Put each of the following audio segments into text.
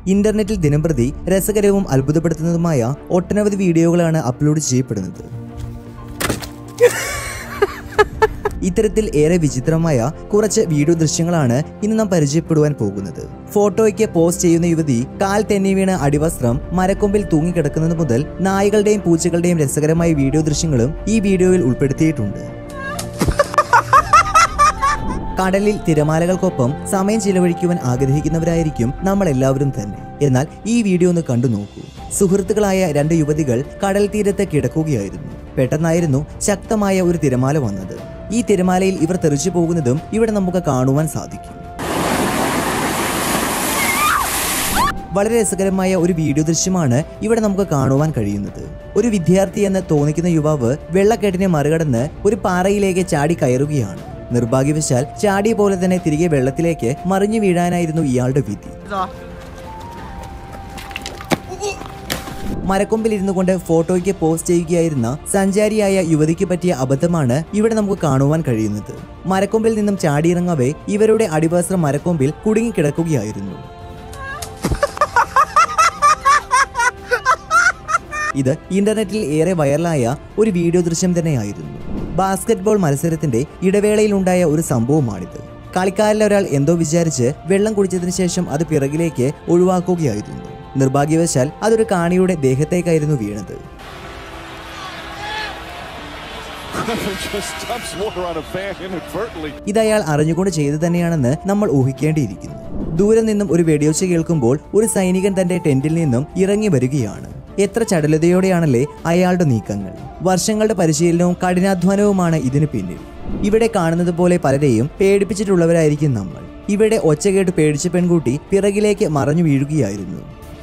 ഇന്റർനെറ്റിൽ ദിനംപ്രതി രസകരവും അത്ഭുതപ്പെടുത്തുന്നതുമായ ഒട്ടനവധി വീഡിയോകളാണ് അപ്ലോഡ് ചെയ്യപ്പെടുന്നത് ഇത്തരത്തിൽ ഏറെ വിചിത്രമായ കുറച്ച് വീഡിയോ ദൃശ്യങ്ങളാണ് ഇന്ന് നാം പരിചയപ്പെടുവാൻ പോകുന്നത് ഫോട്ടോയ്ക്ക് പോസ്റ്റ് ചെയ്യുന്ന യുവതി കാൽ തെന്നി വീണ അടിവസ്ത്രം മരക്കൊമ്പിൽ തൂങ്ങിക്കിടക്കുന്നത് മുതൽ നായകളുടെയും പൂച്ചകളുടെയും രസകരമായ വീഡിയോ ദൃശ്യങ്ങളും ഈ വീഡിയോയിൽ ഉൾപ്പെടുത്തിയിട്ടുണ്ട് കടലിൽ തിരമാലകൾക്കൊപ്പം സമയം ചിലവഴിക്കുവാൻ ആഗ്രഹിക്കുന്നവരായിരിക്കും നമ്മൾ എല്ലാവരും തന്നെ എന്നാൽ ഈ വീഡിയോ ഒന്ന് കണ്ടു നോക്കൂ സുഹൃത്തുക്കളായ രണ്ട് യുവതികൾ കടൽ തീരത്ത് കിടക്കുകയായിരുന്നു പെട്ടെന്നായിരുന്നു ശക്തമായ ഒരു തിരമാല വന്നത് ഈ തിരമാലയിൽ ഇവർ തെറിച്ചു പോകുന്നതും ഇവിടെ നമുക്ക് കാണുവാൻ സാധിക്കും വളരെ രസകരമായ ഒരു വീഡിയോ ദൃശ്യമാണ് ഇവിടെ നമുക്ക് കാണുവാൻ കഴിയുന്നത് ഒരു വിദ്യാർത്ഥി എന്ന് തോന്നിക്കുന്ന യുവാവ് വെള്ളക്കെട്ടിനെ മറികടന്ന് ഒരു പാറയിലേക്ക് ചാടി കയറുകയാണ് നിർഭാഗ്യവശാൽ ചാടിയ പോലെ തന്നെ തിരികെ വെള്ളത്തിലേക്ക് മറിഞ്ഞു വീഴാനായിരുന്നു ഇയാളുടെ വിധി മരക്കൊമ്പിൽ ഇരുന്നു കൊണ്ട് ഫോട്ടോയ്ക്ക് പോസ്റ്റ് ചെയ്യുകയായിരുന്ന സഞ്ചാരിയായ യുവതിക്ക് പറ്റിയ അബദ്ധമാണ് ഇവിടെ നമുക്ക് കാണുവാൻ കഴിയുന്നത് മരക്കൊമ്പിൽ നിന്നും ചാടിയിറങ്ങവേ ഇവരുടെ അടിവസ്ത്രം മരക്കൊമ്പിൽ കുടുങ്ങിക്കിടക്കുകയായിരുന്നു ഇത് ഇന്റർനെറ്റിൽ ഏറെ വൈറലായ ഒരു വീഡിയോ ദൃശ്യം തന്നെയായിരുന്നു ബാസ്കറ്റ്ബോൾ മത്സരത്തിന്റെ ഇടവേളയിലുണ്ടായ ഒരു സംഭവമാണിത് കളിക്കാരിൽ ഒരാൾ എന്തോ വിചാരിച്ച് വെള്ളം കുടിച്ചതിന് ശേഷം അത് പിറകിലേക്ക് ഒഴിവാക്കുകയായിരുന്നു നിർഭാഗ്യവശാൽ അതൊരു കാണിയുടെ ദേഹത്തേക്കായിരുന്നു വീണത് just dumps water on a fan inadvertently. ഇത് അയാൾ അറിഞ്ഞുകൊണ്ട് ചെയ്തു തന്നെയാണെന്ന് നമ്മൾ ഊഹിക്കേണ്ടിയിരിക്കുന്നു ദൂരെ നിന്നും ഒരു വെടിയൊച്ച കേൾക്കുമ്പോൾ ഒരു സൈനികൻ തന്റെ ടെന്റിൽ നിന്നും ഇറങ്ങി വരികയാണ് എത്ര ചടുലതയോടെയാണല്ലേ അയാളുടെ നീക്കങ്ങൾ വർഷങ്ങളുടെ പരിശീലനവും കഠിനാധ്വാനവുമാണ് ഇതിനു പിന്നിൽ ഇവിടെ കാണുന്നത് പോലെ പലരെയും പേടിപ്പിച്ചിട്ടുള്ളവരായിരിക്കും നമ്മൾ ഇവിടെ ഒച്ച കേട്ട് പേടിച്ച പെൺകുട്ടി പിറകിലേക്ക് മറഞ്ഞു വീഴുകയായിരുന്നു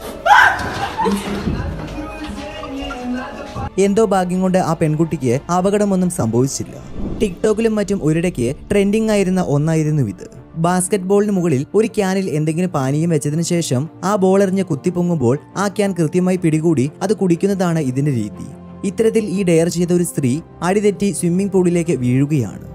എന്തോ ഭാഗ്യം കൊണ്ട് ആ പെൺകുട്ടിക്ക് അപകടമൊന്നും സംഭവിച്ചില്ല ടിക്ടോക്കിലും മറ്റും ഒരിടയ്ക്ക് ട്രെൻഡിംഗ് ആയിരുന്ന ഒന്നായിരുന്നു ഇത് ബാസ്കറ്റ് ബോളിന് മുകളിൽ ഒരു ക്യാനിൽ എന്തെങ്കിലും പാനീയം വെച്ചതിന് ശേഷം ആ ബോൾ എറിഞ്ഞ് കുത്തിപ്പൊങ്ങുമ്പോൾ ആ ക്യാൻ കൃത്യമായി പിടികൂടി അത് കുടിക്കുന്നതാണ് ഇതിന്റെ രീതി ഇത്തരത്തിൽ ഈ ഡെയർ ചെയ്ത ഒരു സ്ത്രീ അടിതെറ്റി സ്വിമ്മിംഗ് പൂളിലേക്ക് വീഴുകയാണ്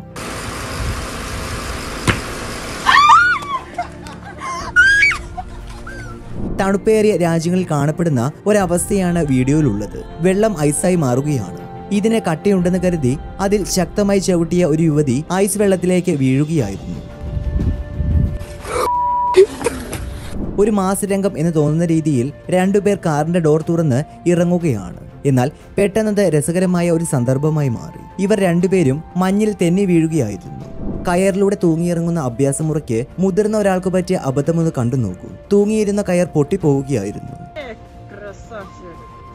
തണുപ്പേറിയ രാജ്യങ്ങളിൽ കാണപ്പെടുന്ന ഒരവസ്ഥയാണ് വീഡിയോയിലുള്ളത് വെള്ളം ഐസായി മാറുകയാണ് ഇതിന് കട്ടിയുണ്ടെന്ന് കരുതി അതിൽ ശക്തമായി ചവിട്ടിയ ഒരു യുവതി ഐസ് വെള്ളത്തിലേക്ക് വീഴുകയായിരുന്നു ഒരു മാസരംഗം എന്ന് തോന്നുന്ന രീതിയിൽ രണ്ടുപേർ കാറിന്റെ ഡോർ തുറന്ന് ഇറങ്ങുകയാണ് എന്നാൽ പെട്ടെന്നത് രസകരമായ ഒരു സന്ദർഭമായി മാറി ഇവർ രണ്ടുപേരും മഞ്ഞിൽ തെന്നി വീഴുകയായിരുന്നു കയറിലൂടെ തൂങ്ങിയിറങ്ങുന്ന അഭ്യാസമുറയ്ക്ക് മുതിർന്ന ഒരാൾക്ക് പറ്റിയ അബദ്ധമൊന്ന് കണ്ടു നോക്കൂ തൂങ്ങിയിരുന്ന കയർ പൊട്ടിപ്പോവുകയായിരുന്നു Красавчик.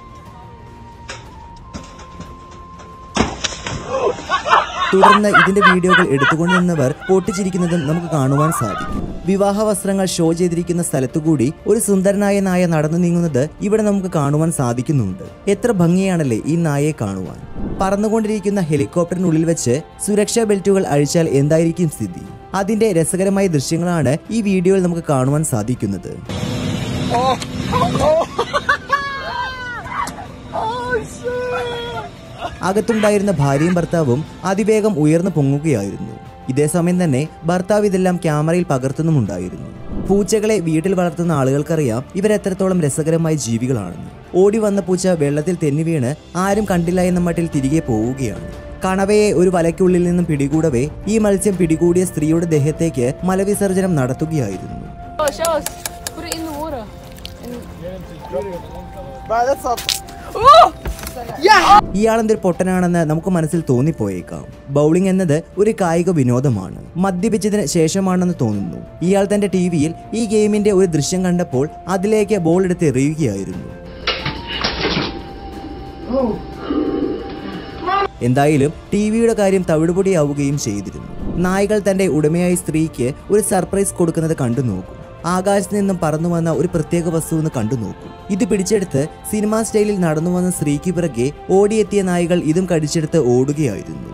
തുടർന്ന് ഇതിന്റെ വീഡിയോകൾ എടുത്തുകൊണ്ടിരുന്നവർ പൊട്ടിച്ചിരിക്കുന്നതും നമുക്ക് കാണുവാൻ സാധിക്കും വിവാഹ വസ്ത്രങ്ങൾ ഷോ ചെയ്തിരിക്കുന്ന സ്ഥലത്തുകൂടി ഒരു സുന്ദരനായ നായ നടന്നു നീങ്ങുന്നത് ഇവിടെ നമുക്ക് കാണുവാൻ സാധിക്കുന്നുണ്ട് എത്ര ഭംഗിയാണല്ലേ ഈ നായയെ കാണുവാൻ പറന്നുകൊണ്ടിരിക്കുന്ന ഹെലികോപ്റ്ററിനുള്ളിൽ വെച്ച് സുരക്ഷാ ബെൽറ്റുകൾ അഴിച്ചാൽ എന്തായിരിക്കും സ്ഥിതി അതിന്റെ രസകരമായ ദൃശ്യങ്ങളാണ് ഈ വീഡിയോയിൽ നമുക്ക് കാണുവാൻ സാധിക്കുന്നത് അകത്തുണ്ടായിരുന്ന ഭാര്യയും ഭർത്താവും അതിവേഗം ഉയർന്നു പൊങ്ങുകയായിരുന്നു ഇതേസമയം തന്നെ ഭർത്താവ് ഇതെല്ലാം ക്യാമറയിൽ പകർത്തുന്നുമുണ്ടായിരുന്നു പൂച്ചകളെ വീട്ടിൽ വളർത്തുന്ന ആളുകൾക്കറിയാം ഇവരെത്രത്തോളം രസകരമായ ജീവികളാണെന്ന് ഓടി വന്ന പൂച്ച വെള്ളത്തിൽ തെന്നി വീണ് ആരും കണ്ടില്ല എന്ന മട്ടിൽ തിരികെ പോവുകയാണ് കണവയെ ഒരു വലയ്ക്കുള്ളിൽ നിന്നും പിടികൂടവേ ഈ മത്സ്യം പിടികൂടിയ സ്ത്രീയുടെ ദേഹത്തേക്ക് മലവിസർജനം നടത്തുകയായിരുന്നു Oh, show us. Put it in the water. Bro, that's a. ഇയാളെന്തൊരു പൊട്ടനാണെന്ന് നമുക്ക് മനസ്സിൽ തോന്നിപ്പോയേക്കാം ബൗളിംഗ് എന്നത് ഒരു കായിക വിനോദമാണ് മദ്യപിച്ചതിന് ശേഷമാണെന്ന് തോന്നുന്നു ഇയാൾ തന്റെ ടി വിയിൽ ഈ ഗെയിമിന്റെ ഒരു ദൃശ്യം കണ്ടപ്പോൾ അതിലേക്ക് ബോൾ എടുത്ത് എറിയുകയായിരുന്നു എന്തായാലും ടി വിയുടെ കാര്യം തവിടുപൊടിയാവുകയും ചെയ്തിരുന്നു നായകൾ തന്റെ ഉടമയായ സ്ത്രീക്ക് ഒരു സർപ്രൈസ് കൊടുക്കുന്നത് കണ്ടു നോക്കും ആകാശത്ത് നിന്നും പറന്നു വന്ന ഒരു പ്രത്യേക വസ്തുവെന്ന് കണ്ടു നോക്കും ഇത് പിടിച്ചെടുത്ത് സിനിമാ സ്റ്റൈലിൽ നടന്നു വന്ന സ്ത്രീക്ക് പിറകെ ഓടിയെത്തിയ നായകൾ ഇതും കടിച്ചെടുത്ത് ഓടുകയായിരുന്നു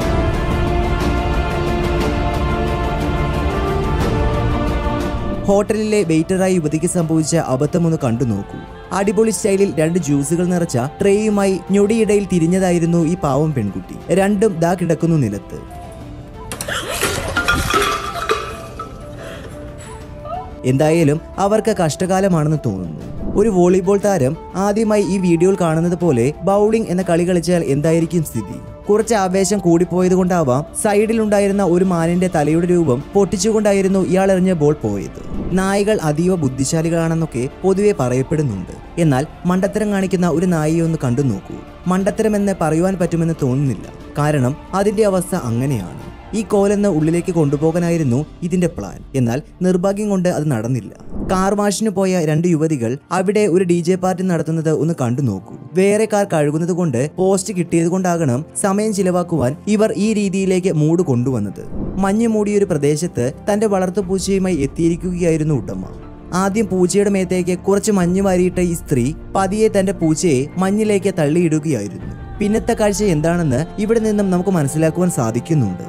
ഹോട്ടലിലെ വെയിറ്ററായി യുവതിക്ക് സംഭവിച്ച അബദ്ധമൊന്ന് കണ്ടു നോക്കൂ അടിപൊളി സ്റ്റൈലിൽ രണ്ട് ജ്യൂസുകൾ നിറച്ച ട്രേയുമായി ഞൊടിയിടയിൽ തിരിഞ്ഞതായിരുന്നു ഈ പാവം പെൺകുട്ടി രണ്ടും ദാ കിടക്കുന്നു നിലത്ത് എന്തായാലും അവർക്ക് കഷ്ടകാലമാണെന്ന് തോന്നുന്നു ഒരു വോളിബോൾ താരം ആദ്യമായി ഈ വീഡിയോയിൽ കാണുന്നത് പോലെ ബൗളിംഗ് എന്ന കളി കളിച്ചാൽ എന്തായിരിക്കും സ്ഥിതി കുറച്ച് ആവേശം കൂടിപ്പോയത് കൊണ്ടാവാം സൈഡിലുണ്ടായിരുന്ന ഒരു മാനിന്റെ തലയുടെ രൂപം പൊട്ടിച്ചുകൊണ്ടായിരുന്നു ഇയാൾ എറിഞ്ഞ ബോൾ പോയത് നായകൾ അതീവ ബുദ്ധിശാലികളാണെന്നൊക്കെ പൊതുവെ പറയപ്പെടുന്നുണ്ട് എന്നാൽ മണ്ടത്തരം കാണിക്കുന്ന ഒരു നായയെ ഒന്ന് കണ്ടു നോക്കൂ മണ്ടത്തരമെന്ന് പറയുവാൻ പറ്റുമെന്ന് തോന്നുന്നില്ല കാരണം അതിന്റെ അവസ്ഥ അങ്ങനെയാണ് ഈ കോലെന്ന് ഉള്ളിലേക്ക് കൊണ്ടുപോകാനായിരുന്നു ഇതിന്റെ പ്ലാൻ എന്നാൽ നിർഭാഗ്യം കൊണ്ട് അത് നടന്നില്ല കാർ വാഷിന് പോയ രണ്ട് യുവതികൾ അവിടെ ഒരു ഡി ജെ പാർട്ടി നടത്തുന്നത് ഒന്ന് കണ്ടു നോക്കൂ വേറെ കാർ കഴുകുന്നത് കൊണ്ട് പോസ്റ്റ് കിട്ടിയത് കൊണ്ടാകണം സമയം ചിലവാക്കുവാൻ ഇവർ ഈ രീതിയിലേക്ക് മൂട് കൊണ്ടുവന്നത് മഞ്ഞ് മൂടിയൊരു പ്രദേശത്ത് തന്റെ വളർത്തുപൂച്ചയുമായി എത്തിയിരിക്കുകയായിരുന്നു ഉടമ ആദ്യം പൂച്ചയുടെ മേത്തേക്ക് കുറച്ച് മഞ്ഞ് വാരിയിട്ട ഈ സ്ത്രീ പതിയെ തന്റെ പൂച്ചയെ മഞ്ഞിലേക്ക് തള്ളിയിടുകയായിരുന്നു പിന്നത്തെ കാഴ്ച എന്താണെന്ന് ഇവിടെ നിന്നും നമുക്ക് മനസ്സിലാക്കുവാൻ സാധിക്കുന്നുണ്ട്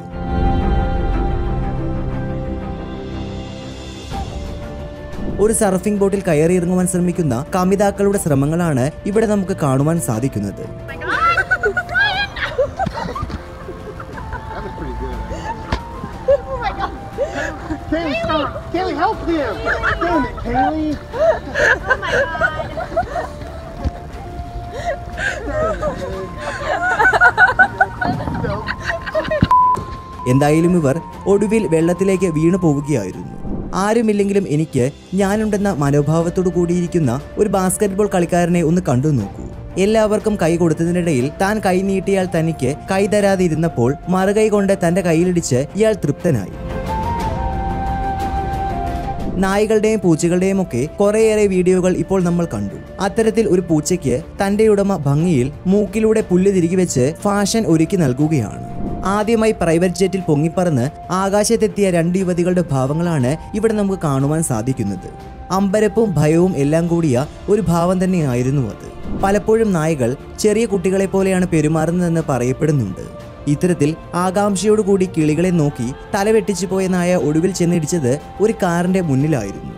ഒരു സർഫിംഗ് ബോട്ടിൽ കയറിയിറങ്ങുവാൻ ശ്രമിക്കുന്ന കമിതാക്കളുടെ ശ്രമങ്ങളാണ് ഇവിടെ നമുക്ക് കാണുവാൻ സാധിക്കുന്നത് Kaylee, stop! Kaylee, help him! Damn it, Kaylee! എന്തായാലും ഇവർ ഒടുവിൽ വെള്ളത്തിലേക്ക് വീണു പോവുകയായിരുന്നു ആരുമില്ലെങ്കിലും എനിക്ക് ഞാനുണ്ടെന്ന മനോഭാവത്തോടു കൂടിയിരിക്കുന്ന ഒരു ബാസ്കറ്റ്ബോൾ കളിക്കാരനെ ഒന്ന് കണ്ടു നോക്കൂ എല്ലാവർക്കും കൈ കൊടുത്തതിനിടയിൽ താൻ കൈ നീട്ടിയാൽ തനിക്ക് കൈ തരാതെ ഇരുന്നപ്പോൾ മറുകൈ കൊണ്ട് തന്റെ കയ്യിലിടിച്ച് ഇയാൾ തൃപ്തനായി നായ്കളുടെയും പൂച്ചകളുടെയും ഒക്കെ കുറേയേറെ വീഡിയോകൾ ഇപ്പോൾ നമ്മൾ കണ്ടു അത്തരത്തിൽ ഒരു പൂച്ചയ്ക്ക് തന്റെ ഉടമ ഭംഗിയിൽ മൂക്കിലൂടെ പുല്ല് തിരികെ വെച്ച് ഫാഷൻ ഒരുക്കി നൽകുകയാണ് ആദ്യമായി പ്രൈവറ്റ് ജെറ്റിൽ പൊങ്ങിപ്പറന്ന് ആകാശത്തെത്തിയ രണ്ട് യുവതികളുടെ ഭാവങ്ങളാണ് ഇവിടെ നമുക്ക് കാണുവാൻ സാധിക്കുന്നത് അമ്പരപ്പും ഭയവും എല്ലാം കൂടിയ ഒരു ഭാവം തന്നെയായിരുന്നു അത് പലപ്പോഴും നായകൾ ചെറിയ കുട്ടികളെ പോലെയാണ് പെരുമാറുന്നതെന്ന് പറയപ്പെടുന്നുണ്ട് ഇത്തരത്തിൽ ആകാംക്ഷയോടുകൂടി കിളികളെ നോക്കി തലവെട്ടിച്ചു പോയ നായ ഒടുവിൽ ചെന്നിടിച്ചത് ഒരു കാറിന്റെ മുന്നിലായിരുന്നു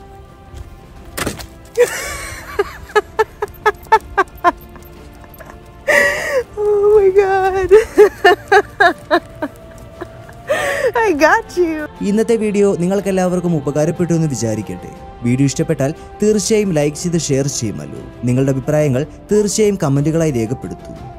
Oh my god. I got you. ഇന്നത്തെ വീഡിയോ നിങ്ങൾക്കെല്ലാവർക്കും ഉപകാരപ്പെട്ടു എന്ന് വിചാരിക്കട്ടെ വീഡിയോ ഇഷ്ടപ്പെട്ടാൽ തീർച്ചയായും ലൈക്ക് ചെയ്ത് ഷെയർ ചെയ്യുമല്ലോ നിങ്ങളുടെ അഭിപ്രായങ്ങൾ തീർച്ചയായും കമന്റുകളായി രേഖപ്പെടുത്തൂ